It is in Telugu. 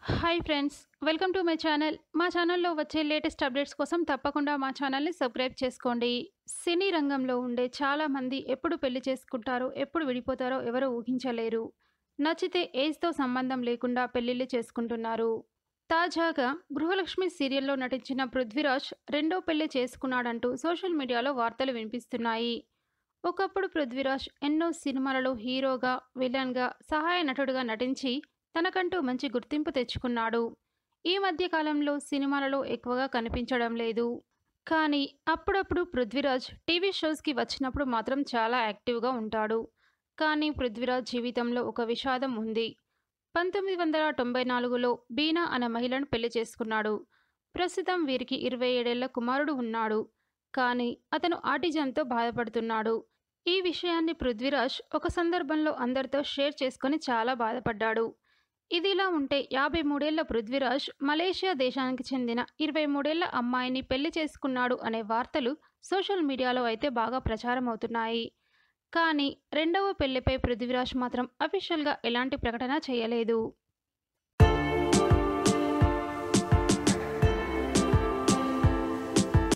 hi friends welcome to my channel మా ఛానల్లో వచ్చే లేటెస్ట్ అప్డేట్స్ కోసం తప్పకుండా మా ఛానల్ని సబ్స్క్రైబ్ చేసుకోండి సినీ రంగంలో ఉండే చాలా మంది ఎప్పుడు పెళ్లి చేసుకుంటారో ఎప్పుడు విడిపోతారో ఎవరు ఊహించలేరు నచ్చితే ఏజ్తో సంబంధం లేకుండా పెళ్లిళ్ళు చేసుకుంటున్నారు తాజాగా గృహలక్ష్మి సీరియల్లో నటించిన పృథ్వీరాజ్ రెండో పెళ్లి చేసుకున్నాడంటూ సోషల్ మీడియాలో వార్తలు వినిపిస్తున్నాయి ఒకప్పుడు పృథ్వీరాజ్ ఎన్నో సినిమాలలో హీరోగా విలన్గా సహాయ నటుడుగా నటించి తనకంటూ మంచి గుర్తింపు తెచ్చుకున్నాడు ఈ మధ్య కాలంలో సినిమాలలో ఎక్కువగా కనిపించడం లేదు కానీ అప్పుడప్పుడు పృథ్వీరాజ్ టీవీ షోస్కి వచ్చినప్పుడు మాత్రం చాలా యాక్టివ్గా ఉంటాడు కానీ పృథ్వీరాజ్ జీవితంలో ఒక విషాదం ఉంది పంతొమ్మిది వందల తొంభై నాలుగులో బీనా అనే మహిళను పెళ్లి చేసుకున్నాడు ప్రస్తుతం వీరికి ఇరవై ఏడేళ్ల కుమారుడు ఉన్నాడు కానీ అతను ఆటిజంతో బాధపడుతున్నాడు ఈ విషయాన్ని పృథ్వీరాజ్ ఒక సందర్భంలో అందరితో షేర్ చేసుకొని చాలా బాధపడ్డాడు ఇదిలా ఉంటే యాభై మూడేళ్ల పృథ్వీరాజ్ మలేషియా దేశానికి చెందిన ఇరవై మూడేళ్ల అమ్మాయిని పెళ్లి చేసుకున్నాడు అనే వార్తలు సోషల్ మీడియాలో అయితే బాగా ప్రచారం అవుతున్నాయి కానీ రెండవ పెళ్లిపై పృథ్వీరాజ్ మాత్రం అఫీషియల్గా ఎలాంటి ప్రకటన చేయలేదు